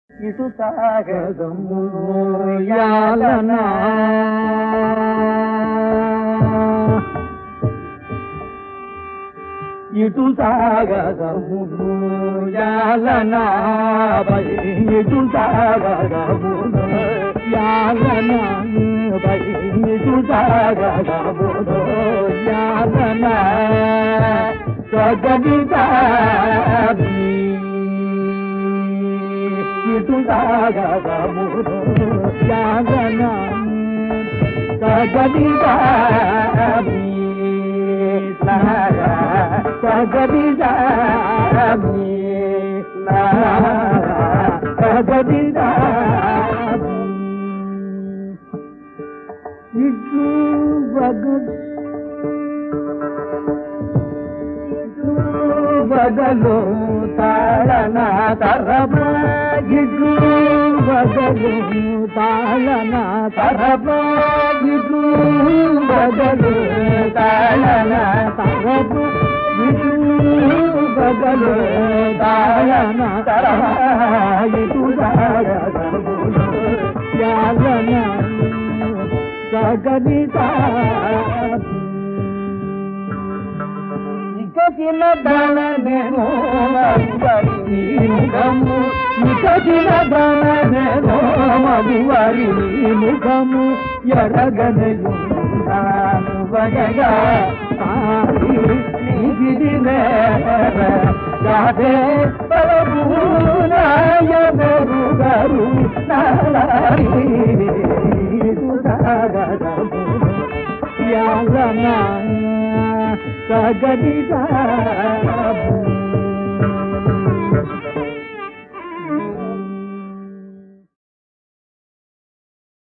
ఇటు సాగదము యాలనా ఇటు సాగదము యాలనా పై ఇటు సాగదము యాలనా పై ఇటు సాగదము యాలనా సగదితా ఇటు సాగదము యాలనా సగదితా సగదిదా సగదిదా ఇట్లు బగదు బదలు తాళన తరబ ఇట్లు బదలు తాళన తరబ ఇట్లు బదలు తాళన తరబ ఇట్లు బదలు తాళన తరబ ఇటు యాలన సగనితా ఇకచిన ధనమేమో మగువరి ముఖము ఇకచిన ధనమేమో మగువరి ముఖము ఎరగనయున్నాను వగగా ఆరి నీగిరి రాధే పరభూనాయ మెరుగరు నారీ యాలనా సగదిగా